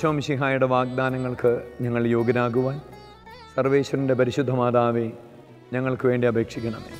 ഈശോമിശിഹായുടെ വാഗ്ദാനങ്ങൾക്ക് ഞങ്ങൾ യോഗ്യരാകുവാൻ സർവേശ്വരൻ്റെ പരിശുദ്ധ മാതാവേ ഞങ്ങൾക്ക് വേണ്ടി അപേക്ഷിക്കണമേ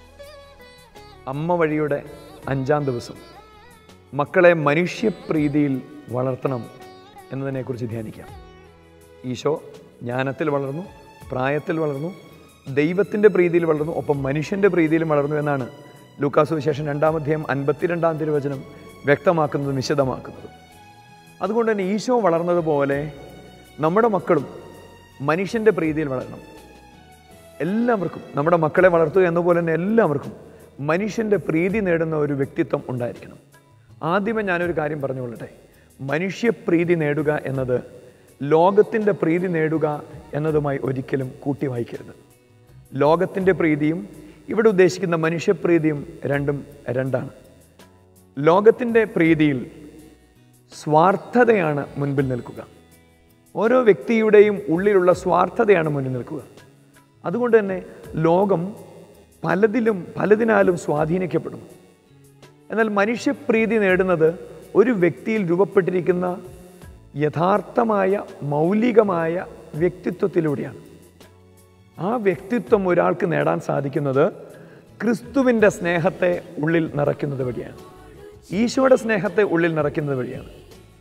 അമ്മ വഴിയുടെ അഞ്ചാം ദിവസം മക്കളെ മനുഷ്യപ്രീതിയിൽ വളർത്തണം എന്നതിനെക്കുറിച്ച് ധ്യാനിക്കാം ഈശോ ജ്ഞാനത്തിൽ വളർന്നു പ്രായത്തിൽ വളർന്നു ദൈവത്തിൻ്റെ പ്രീതിയിൽ വളർന്നു ഒപ്പം മനുഷ്യൻ്റെ പ്രീതിയിലും വളർന്നു എന്നാണ് ലൂക്കാസു വിശേഷം രണ്ടാം അധ്യായം അൻപത്തിരണ്ടാം തിരുവചനം വ്യക്തമാക്കുന്നതും വിശദമാക്കുന്നതും അതുകൊണ്ട് തന്നെ ഈശോ വളർന്നതുപോലെ നമ്മുടെ മക്കളും മനുഷ്യൻ്റെ പ്രീതിയിൽ വളരണം എല്ലാവർക്കും നമ്മുടെ മക്കളെ വളർത്തുക എന്നപോലെ തന്നെ എല്ലാവർക്കും മനുഷ്യൻ്റെ പ്രീതി നേടുന്ന ഒരു വ്യക്തിത്വം ഉണ്ടായിരിക്കണം ആദ്യമേ ഞാനൊരു കാര്യം പറഞ്ഞുകൊള്ളട്ടെ മനുഷ്യപ്രീതി നേടുക എന്നത് ലോകത്തിൻ്റെ പ്രീതി നേടുക എന്നതുമായി ഒരിക്കലും കൂട്ടി വായിക്കരുത് ലോകത്തിൻ്റെ പ്രീതിയും ഇവിടെ ഉദ്ദേശിക്കുന്ന മനുഷ്യപ്രീതിയും രണ്ടും രണ്ടാണ് ലോകത്തിൻ്റെ പ്രീതിയിൽ സ്വാർത്ഥതയാണ് മുൻപിൽ നിൽക്കുക ഓരോ വ്യക്തിയുടെയും ഉള്ളിലുള്ള സ്വാർത്ഥതയാണ് മുന്നിൽ നിൽക്കുക അതുകൊണ്ട് തന്നെ ലോകം പലതിലും പലതിനാലും സ്വാധീനിക്കപ്പെടുന്നു എന്നാൽ മനുഷ്യപ്രീതി നേടുന്നത് ഒരു വ്യക്തിയിൽ രൂപപ്പെട്ടിരിക്കുന്ന യഥാർത്ഥമായ മൗലികമായ വ്യക്തിത്വത്തിലൂടെയാണ് ആ വ്യക്തിത്വം ഒരാൾക്ക് നേടാൻ സാധിക്കുന്നത് ക്രിസ്തുവിൻ്റെ സ്നേഹത്തെ ഉള്ളിൽ നിറയ്ക്കുന്നത് വഴിയാണ് ഈശോയുടെ സ്നേഹത്തെ ഉള്ളിൽ നിറയ്ക്കുന്നത് വഴിയാണ്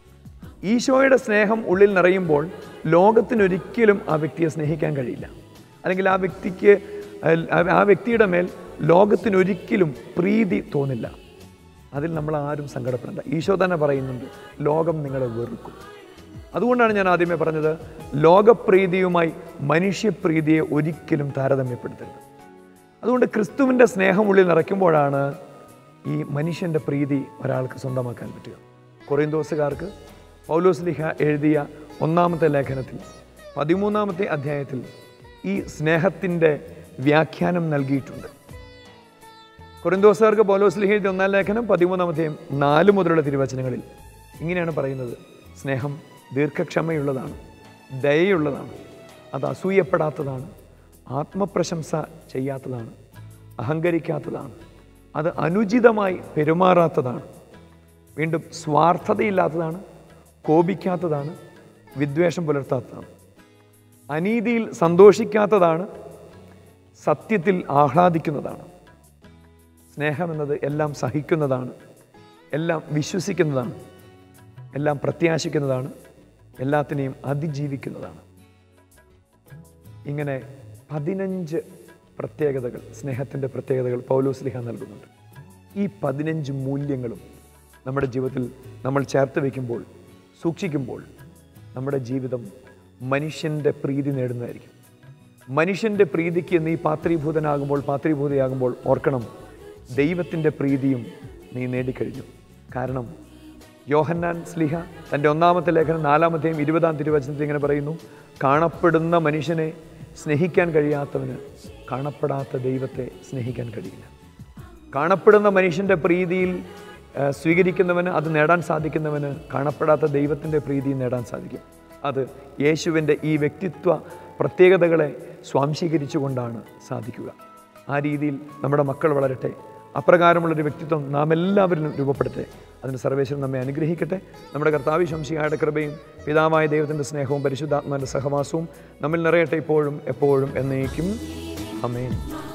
ഈശോയുടെ സ്നേഹം ഉള്ളിൽ നിറയുമ്പോൾ ലോകത്തിനൊരിക്കലും ആ വ്യക്തിയെ സ്നേഹിക്കാൻ കഴിയില്ല അല്ലെങ്കിൽ ആ വ്യക്തിക്ക് അഹ് ആ വ്യക്തിയുടെ മേൽ ലോകത്തിനൊരിക്കലും പ്രീതി തോന്നില്ല അതിൽ നമ്മൾ ആരും സങ്കടപ്പെടേണ്ട ഈശോ തന്നെ പറയുന്നുണ്ട് ലോകം നിങ്ങളെ വെറുക്കും അതുകൊണ്ടാണ് ഞാൻ ആദ്യമേ പറഞ്ഞത് ലോകപ്രീതിയുമായി മനുഷ്യപ്രീതിയെ ഒരിക്കലും താരതമ്യപ്പെടുത്തരുത് അതുകൊണ്ട് ക്രിസ്തുവിൻ്റെ സ്നേഹം ഉള്ളിൽ നിറയ്ക്കുമ്പോഴാണ് ഈ മനുഷ്യൻ്റെ പ്രീതി ഒരാൾക്ക് സ്വന്തമാക്കാൻ പറ്റുക കൊറിന്തോസുകാർക്ക് പൗലോസ് ലിഹ എഴുതിയ ഒന്നാമത്തെ ലേഖനത്തിൽ പതിമൂന്നാമത്തെ അധ്യായത്തിൽ ഈ സ്നേഹത്തിൻ്റെ വ്യാഖ്യാനം നൽകിയിട്ടുണ്ട് കൊറിന്തോസുകാർക്ക് പൗലോസ് ലിഹ എഴുതിയ ഒന്നാം ലേഖനം പതിമൂന്നാമത്തെയും നാല് മുതലുള്ള തിരുവചനങ്ങളിൽ ഇങ്ങനെയാണ് പറയുന്നത് സ്നേഹം ദീർഘക്ഷമയുള്ളതാണ് ദയയുള്ളതാണ് അത് അസൂയപ്പെടാത്തതാണ് ആത്മപ്രശംസ ചെയ്യാത്തതാണ് അഹങ്കരിക്കാത്തതാണ് അത് അനുചിതമായി പെരുമാറാത്തതാണ് വീണ്ടും സ്വാർത്ഥതയില്ലാത്തതാണ് കോപിക്കാത്തതാണ് വിദ്വേഷം പുലർത്താത്തതാണ് അനീതിയിൽ സന്തോഷിക്കാത്തതാണ് സത്യത്തിൽ ആഹ്ലാദിക്കുന്നതാണ് സ്നേഹമെന്നത് എല്ലാം സഹിക്കുന്നതാണ് എല്ലാം വിശ്വസിക്കുന്നതാണ് എല്ലാം പ്രത്യാശിക്കുന്നതാണ് എല്ലാത്തിനെയും അതിജീവിക്കുന്നതാണ് ഇങ്ങനെ പതിനഞ്ച് പ്രത്യേകതകൾ സ്നേഹത്തിൻ്റെ പ്രത്യേകതകൾ പൗലോസ്ലിഹ നൽകുന്നുണ്ട് ഈ പതിനഞ്ച് മൂല്യങ്ങളും നമ്മുടെ ജീവിതത്തിൽ നമ്മൾ ചേർത്ത് വയ്ക്കുമ്പോൾ സൂക്ഷിക്കുമ്പോൾ നമ്മുടെ ജീവിതം മനുഷ്യൻ്റെ പ്രീതി നേടുന്നതായിരിക്കും മനുഷ്യൻ്റെ പ്രീതിക്ക് നീ പാത്രീഭൂതനാകുമ്പോൾ പാത്രീഭൂതയാകുമ്പോൾ ഓർക്കണം ദൈവത്തിൻ്റെ പ്രീതിയും നീ നേടിക്കഴിഞ്ഞു കാരണം യോഹന്നാൻ സ്ലിഹ തൻ്റെ ഒന്നാമത്തെ ലേഖനം നാലാമത്തെയും ഇരുപതാം തിരുവചനത്തിൽ ഇങ്ങനെ പറയുന്നു കാണപ്പെടുന്ന മനുഷ്യനെ സ്നേഹിക്കാൻ കഴിയാത്തവന് കാണപ്പെടാത്ത ദൈവത്തെ സ്നേഹിക്കാൻ കഴിയില്ല കാണപ്പെടുന്ന മനുഷ്യൻ്റെ പ്രീതിയിൽ ആ, സ്വീകരിക്കുന്നവന് അത് നേടാൻ സാധിക്കുന്നവന് കാണപ്പെടാത്ത ദൈവത്തിൻ്റെ പ്രീതി നേടാൻ സാധിക്കും അത് യേശുവിൻ്റെ ഈ വ്യക്തിത്വ പ്രത്യേകതകളെ സ്വാംശീകരിച്ചുകൊണ്ടാണ് സാധിക്കുക ആ രീതിയിൽ നമ്മുടെ മക്കൾ വളരട്ടെ അപ്രകാരമുള്ളൊരു വ്യക്തിത്വം നാം എല്ലാവരിലും രൂപപ്പെടട്ടെ അതിന് സർവേശ്വരൻ നമ്മെ അനുഗ്രഹിക്കട്ടെ നമ്മുടെ കർത്താവ് ശംശിയായുടെ കൃപയും പിതാവായ ദൈവത്തിൻ്റെ സ്നേഹവും പരിശുദ്ധാത്മാവിൻ്റെ സഹവാസവും നമ്മിൽ നിറയട്ടെ ഇപ്പോഴും എപ്പോഴും എന്നേക്കും അമേൻ